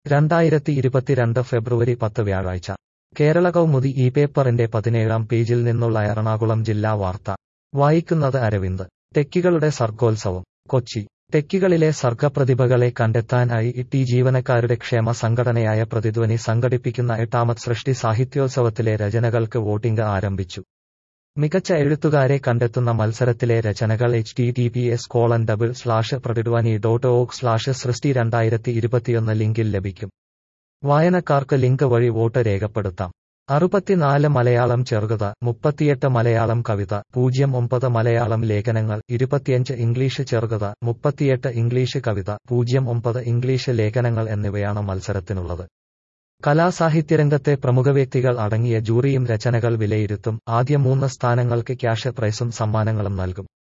രണ്ടായിരത്തി ഇരുപത്തിരണ്ട് ഫെബ്രുവരി പത്ത് വ്യാഴാഴ്ച കേരള കൗമുദി ഈ പേപ്പറിന്റെ പതിനേഴാം പേജിൽ നിന്നുള്ള എറണാകുളം ജില്ലാ വാർത്ത വായിക്കുന്നത് അരവിന്ദ് ടെക്കികളുടെ സർഗോത്സവം കൊച്ചി ടെക്കികളിലെ സർഗപ്രതിഭകളെ കണ്ടെത്താനായി ടി ജീവനക്കാരുടെ ക്ഷേമ സംഘടനയായ പ്രതിധ്വനി സംഘടിപ്പിക്കുന്ന എട്ടാമത് സൃഷ്ടി സാഹിത്യോത്സവത്തിലെ രചനകൾക്ക് വോട്ടിംഗ് ആരംഭിച്ചു മികച്ച എഴുത്തുകാരെ കണ്ടെത്തുന്ന മത്സരത്തിലെ രചനകൾ H T T P S colon double slash Prathidhwani dot org slash Srishti രണ്ടായിരത്തി ഇരുപത്തിയൊന്ന് ലിങ്കിൽ ലഭിക്കും വായനക്കാർക്ക് ലിങ്ക് വഴി വോട്ട് രേഖപ്പെടുത്താം അറുപത്തിനാല് മലയാളം ചെറുകഥ മുപ്പത്തിയെട്ട് മലയാളം കവിത പൂജ്യം ഒമ്പത് മലയാളം ലേഖനങ്ങൾ ഇരുപത്തിയഞ്ച് ഇംഗ്ലീഷ് ചെറുകഥ മുപ്പത്തിയെട്ട് ഇംഗ്ലീഷ് കവിത പൂജ്യം ഒമ്പത് ഇംഗ്ലീഷ് ലേഖനങ്ങൾ എന്നിവയാണ് മത്സരത്തിനുള്ളത് കലാസാഹിത്യരംഗത്തെ പ്രമുഖ വ്യക്തികൾ അടങ്ങിയ ജൂറിയും രചനകൾ വിലയിരുത്തും ആദ്യ മൂന്ന് സ്ഥാനങ്ങൾക്ക് ക്യാഷ് പ്രൈസും സമ്മാനങ്ങളും നൽകും